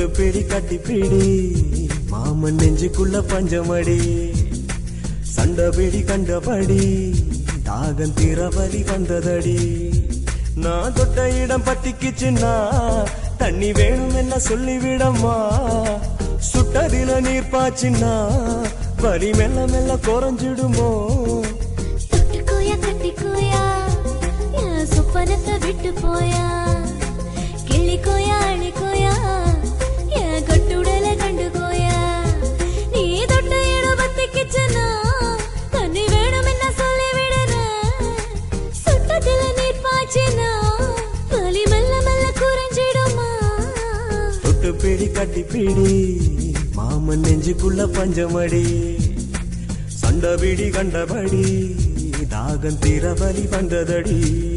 தொட்டு பிடி கட்டி பிடி மாமன் நெஞ்சுக்குள்ள பஞ்சமடி சண்டை பிடி கண்டபடி தாகம் தீர வலி வந்ததடி நான் தொட்ட இடம் பத்திக்குச்சுன்னா தண்ணி வேணும் என்ன சொல்லிவிடம்மா சுட்டதில நீர் பாய்ச்சின்னா வலி மெல்ல மெல்ல குறைஞ்சிடுமோ தொட்டுக்கோயா கட்டிக்கோயா என் சொப்பனத்தை விட்டு போயா கிள்ளிக்கோயா அழிக்கோயா என் கட்டுடல கண்டுக்கோயா நீ தொட்ட இடம் பத்திக்கிச்சுன்னா தண்ணி வேணும் என்ன சொல்லி விடுறேன் சுட்டத்துல நீர் பாய்ச்சினா வலி மெல்ல மெல்ல குறைஞ்சிடுமா தொட்டு பிடி கட்டி பிடி மாமன் நெஞ்சுக்குள்ள பஞ்சமடி சண்டை பிடி கண்டபடி தாகம் தீர வலி வந்ததடி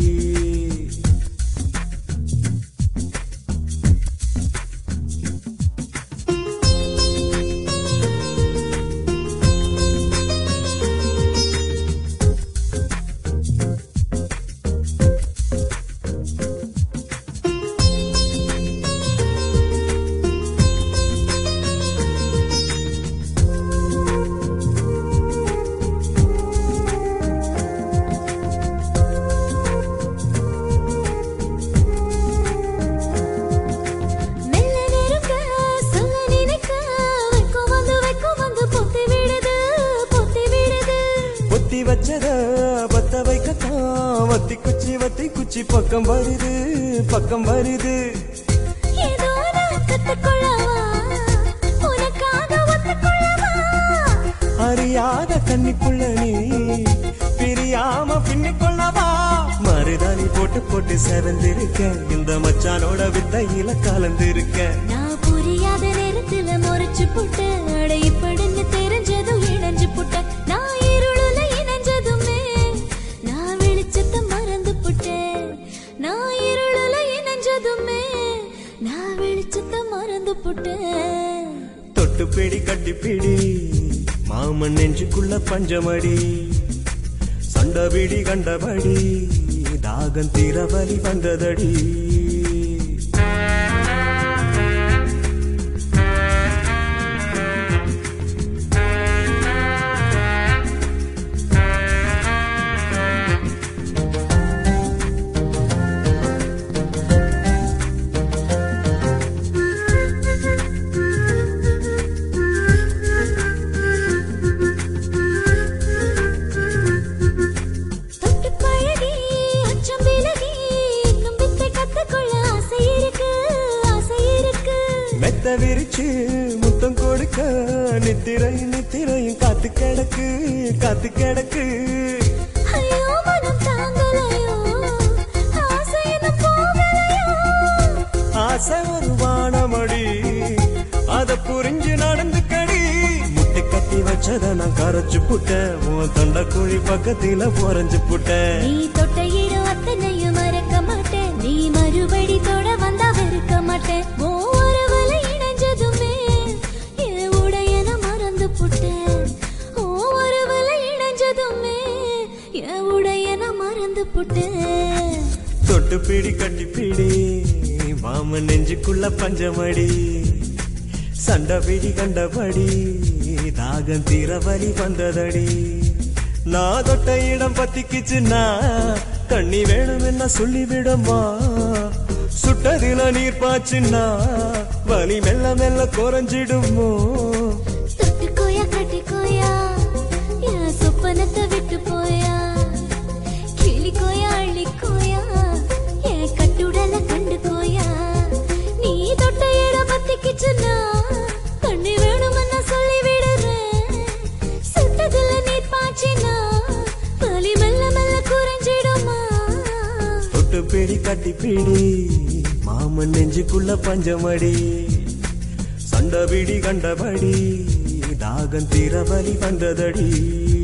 மெல்ல நெருங்க சொல்ல நினைக்க வைக்கும் வந்து வைக்கும் வந்து பொத்தி விடுது பொத்தி விடுது பொத்தி வச்சத பத்த வைக்கத்தான் வத்தி குச்சி வத்தி குச்சி பக்கம் வருது பக்கம் வருது ஏதோ நான் கத்துக்கொள்ளவா உனக்காக ஒத்துக்கொள்ளவா அறியாத கண்ணிக்குள்ள நீ பிரியாம பின்னிக்கொள்ளவா மருதாணி போட்டு போட்டு சிறந்திருக்க இந்த மச்சானோட வித்தையில கலந்திருக்க நான் புரியாத நேரத்துல முறைச்சு புட்டு அடைப்படுன்னு தெரிஞ்சதும் இணைஞ்சு புட்ட நான் இருளுல இணைஞ்சதுமே நான் வெளிச்சத்தை மறந்து புட்டேன் நான் இருளுல இணைஞ்சதுமே நான் வெளிச்சத்தை மறந்து புட்டேன் தொட்டு பிடி கட்டி பிடி மாமன் நெஞ்சுக்குள்ள பஞ்சமடி சண்டை பிடி கண்டபடி தாகம் தீர வலி வந்ததடி தொட்டு பழகி அச்சம் விலகி இன்னும் வித்தை கத்துக்கொள்ள ஆசை இருக்கு ஆசை இருக்கு மெத்த விரிச்சு முத்தம் கொடுக்க நித்திரையும் நித்திரையும் காத்து கிடக்கு காத்து கிடக்கு ஐயோ மனம் தாங்கலையோ ஆசை என்ன போகலையோ ஆசை ஒரு வானமடி அத புரிஞ்சு நடந்துக்கடி முட்டி கட்டி வச்சத நான் கரைச்சு புட்டேன் உன் தொண்டை குழி பக்கத்தில பொறஞ்சு புட்டேன் நீ தொட்ட இடம் அத்தனையும் மறக்க மாட்டேன் நீ மறுபடி தொட வந்தா வெறுக்க மாட்டேன் ஒவ்வொரு வலை இணைஞ்சதுமே என் உடையன மறந்து புட்டேன் ஒவ்வொரு வலை இணைஞ்சதுமே என் உடையன மறந்து புட்டேன் தொட்டு பிடி கட்டி பிடி மாம நெஞ்சுக்குள்ள பஞ்சமடி சண்டை பிடி கண்டபடி தாகம் தீர வலி வந்ததடி நான் தொட்ட இடம் பத்திக்குச்சுன்னா தண்ணி வேணும் என்ன சொல்லிவிடம்மா சுட்டதில நீர் பாய்ச்சுன்னா வலி மெல்ல மெல்ல குறைஞ்சிடுமோ தொட்டுக்கோயா கட்டிக்கோயா என் சொப்பனத்தை விட்டு போயா கிளிக்கோயா அள்ளிக்கோயா என் கட்டுடல கண்டுக்கோயா நீ தொட்ட இடம் பத்திக்கிச்சுன்னா தண்ணி வேணும்னு சொல்லி விடுறேன் சுட்டதுல நீர் பாய்ச்சினா வலி மெல்ல மெல்ல குறைஞ்சிடுமா தொட்டு பிடி கட்டி பிடி மாமன் நெஞ்சுக்குள்ள பஞ்சமடி சண்டை பிடி கண்டபடி தாகம் தீர வலி வந்ததடி